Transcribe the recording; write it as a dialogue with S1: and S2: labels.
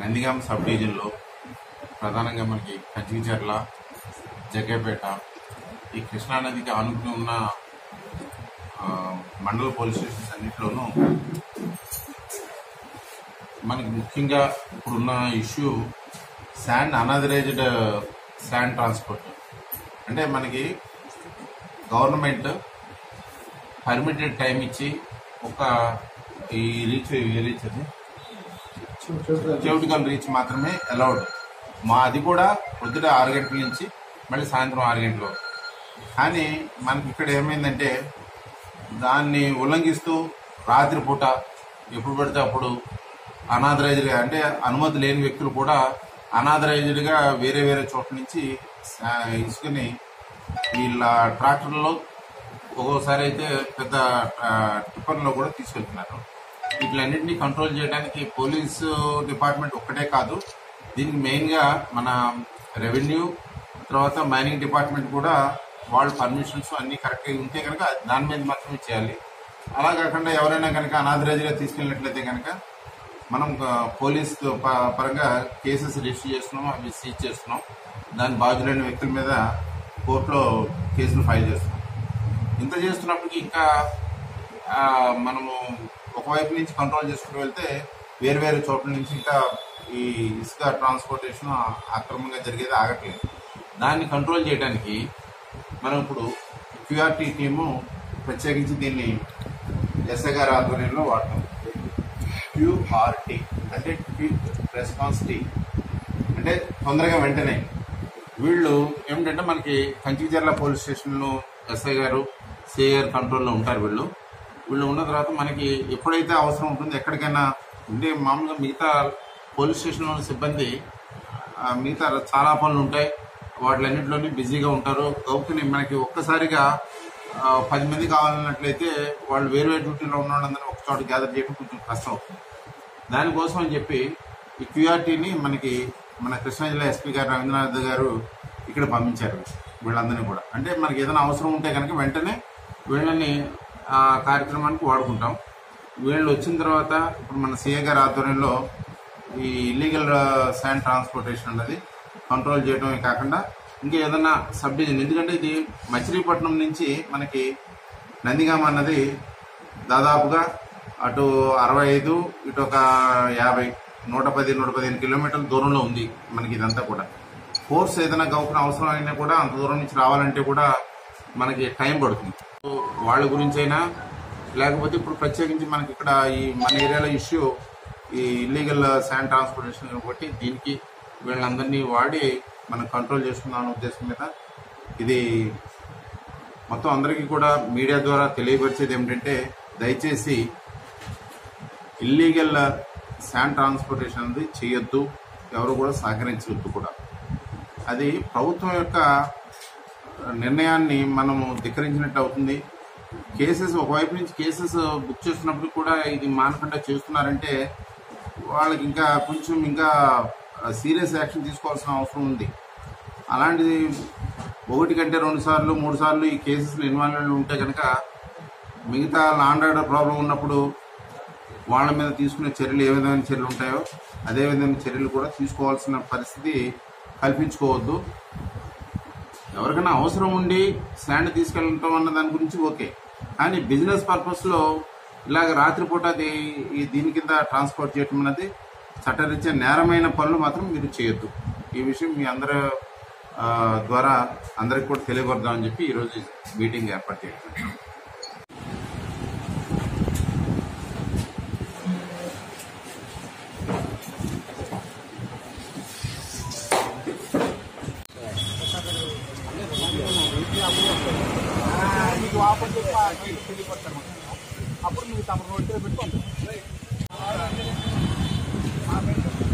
S1: Nandigama sub డివిజన్లో ప్రధానంగా మనకి కంచిచర్ల జగ్గపేట ఈ కృష్ణానదికి ఆనుకుని ఉన్న ఆ, మండల పోలీస్ స్టేషన్స్ అన్నింటిలోనూ మనకి ముఖ్యంగా ఇప్పుడున్న issue sand unauthorized sand transport అంటే మనకి గవర్నమెంట్ పర్మిటెడ్ టైం ఇచ్చి ఒక ఈ రీచ్ ఏ రీచ్ అది చెవిటికల్ రీచ్ మాత్రమే అలౌడ్ మా అది కూడా పొద్దుట ఆరు గంటల నుంచి మళ్ళీ సాయంత్రం ఆరు గంటలు కానీ మనకి ఇక్కడ ఏమైందంటే దాన్ని ఉల్లంఘిస్తూ రాత్రిపూట ఎప్పుడు పడితే అప్పుడు అనాథరైజ్డ్గా అంటే అనుమతి లేని వ్యక్తులు కూడా అనాథరైజ్డ్గా వేరే వేరే చోట్ల నుంచి ఆ, ఇసుకని వీళ్ళ ట్రాక్టర్లో ఒక్కోసారి అయితే పెద్ద ఆ, టిప్పర్లో కూడా తీసుకెళ్తున్నారు వీటిలన్నింటినీ కంట్రోల్ చేయడానికి పోలీసు డిపార్ట్మెంట్ ఒక్కటే కాదు దీనికి మెయిన్గా మన రెవెన్యూ తర్వాత మైనింగ్ డిపార్ట్మెంట్ కూడా వాళ్ళ పర్మిషన్స్ అన్ని కరెక్ట్గా ఉంటే కనుక దాని మీద మాత్రమే చేయాలి అలా కాకుండా ఎవరైనా కనుక అనాథరైజ్గా తీసుకెళ్ళినట్లయితే కనుక మనం ఆ, పోలీస్ ప- పరంగా కేసెస్ రిజిస్టర్ చేస్తున్నాం అవి సీజ్ చేస్తున్నాం దాని బాధ్యులైన వ్యక్తుల మీద కోర్టులో కేసులు ఫైల్ చేస్తున్నాం ఇంత చేస్తున్నప్పటికీ ఇంకా ఆ, మనము ఒకవైపు నుంచి కంట్రోల్ చేసుకుంటూ వెళ్తే వేరు వేరు చోట్ల నుంచి ఇంకా ఈ ఇసుక ట్రాన్స్పోర్టేషన్ అక్రమంగా జరిగేది ఆగట్లేదు దాన్ని కంట్రోల్ చేయడానికి మనం ఇప్పుడు క్యూఆర్టీ టీము ప్రత్యేకించి దీన్ని ఎస్ఐ గారి ఆధ్వర్యంలో వాడతాం క్యూఆర్టీ అంటే క్విక్ రెస్పాన్స్ టీ అంటే తొందరగా వెంటనే వీళ్ళు ఏమిటంటే మనకి కంచిచర్ల పోలీస్ స్టేషన్లో ఎస్ఐ గారు సిఐ గారు కంట్రోల్లో ఉంటారు వీళ్ళు వీళ్ళు ఉన్న తర్వాత మనకి ఎప్పుడైతే అవసరం ఉంటుందో ఎక్కడికైనా అంటే మామూలుగా మిగతా పోలీస్ స్టేషన్లో ఉన్న సిబ్బంది ఆ, మిగతా చాలా పనులు ఉంటాయి వాటిలన్నింటిలోనే బిజీగా ఉంటారు గౌకుని మనకి ఒక్కసారిగా ఆ, పది మంది కావాలన్నట్లయితే వాళ్ళు వేరు వేరు డ్యూటీలో ఉన్న వాళ్ళందరూ ఒక చోట గ్యాదర్ చేయడం కొంచెం కష్టం అవుతుంది దానికోసం అని చెప్పి ఈ క్యూఆర్టీని మనకి మన కృష్ణా జిల్లా ఎస్పీ గారు రవీంద్రనాథ్ గారు ఇక్కడ పంపించారు వీళ్ళందరినీ కూడా అంటే మనకి ఏదైనా అవసరం ఉంటే కనుక వెంటనే వీళ్ళని ఆ కార్యక్రమానికి వాడుకుంటాం వీళ్ళు వచ్చిన తర్వాత ఇప్పుడు మన సీఏ గారి ఆధ్వర్యంలో ఈ ఇల్లీగల్ శాండ్ ట్రాన్స్పోర్టేషన్ అన్నది కంట్రోల్ చేయడమే కాకుండా ఇంకా ఏదైనా సబ్ డివిజన్ ఎందుకంటే ఇది మచిలీపట్నం నుంచి మనకి నందిగామ అన్నది దాదాపుగా అటు అరవై ఐదు ఇటు ఒక యాభై నూట పది నూట పదిహేను కిలోమీటర్ల దూరంలో ఉంది మనకి ఇదంతా కూడా ఫోర్స్ ఏదైనా గౌకున అవసరం అయినా కూడా అంత దూరం నుంచి రావాలంటే కూడా మనకి టైం పడుతుంది సో వాళ్ళ గురించి అయినా లేకపోతే ఇప్పుడు ప్రత్యేకించి మనకి ఇక్కడ ఈ మన ఏరియాలో ఇష్యూ ఈ ఇల్లీగల్ శాండ్ ట్రాన్స్పోర్టేషన్ కాబట్టి దీనికి వీళ్ళందరినీ వాడి మనం కంట్రోల్ చేసుకుందాం అనే ఉద్దేశం మీద ఇది మొత్తం అందరికీ కూడా మీడియా ద్వారా తెలియపరిచేది ఏమిటంటే దయచేసి ఇల్లీగల్ శాండ్ ట్రాన్స్పోర్టేషన్ అనేది చేయొద్దు ఎవరు కూడా సహకరించవద్దు కూడా అది ప్రభుత్వం యొక్క నిర్ణయాన్ని మనము ధిక్కరించినట్టు అవుతుంది కేసెస్ ఒకవైపు నుంచి కేసెస్ బుక్ చేస్తున్నప్పుడు కూడా ఇది మానకుండా చేస్తున్నారంటే వాళ్ళకి ఇంకా కొంచెం ఇంకా సీరియస్ యాక్షన్ తీసుకోవాల్సిన అవసరం ఉంది అలాంటిది ఒకటి కంటే రెండు సార్లు మూడు సార్లు ఈ కేసెస్లో ఇన్వాల్వ్ ఉంటే కనుక మిగతా లాండ్ ఆర్డర్ ప్రాబ్లం ఉన్నప్పుడు వాళ్ళ మీద తీసుకునే చర్యలు ఏ విధమైన చర్యలు ఉంటాయో అదే విధమైన చర్యలు కూడా తీసుకోవాల్సిన పరిస్థితి కల్పించుకోవద్దు ఎవరికైనా అవసరం ఉండి శాండ్ తీసుకెళ్ళటం అన్న దాని గురించి ఓకే కానీ బిజినెస్ పర్పస్లో ఇలాగ రాత్రిపూట అది ఈ దీని కింద ట్రాన్స్పోర్ట్ చేయటం అన్నది చట్టరీత్యా నేరమైన పనులు మాత్రం మీరు చేయొద్దు ఈ విషయం మీ అందరి ఆ, ద్వారా అందరికి కూడా తెలియపడదామని చెప్పి ఈరోజు మీటింగ్ ఏర్పాటు చేయడం
S2: మీకు ఆపండి తెలియపడతారు అప్పుడు మీరు తమ రోడ్డు పెట్టుకోండి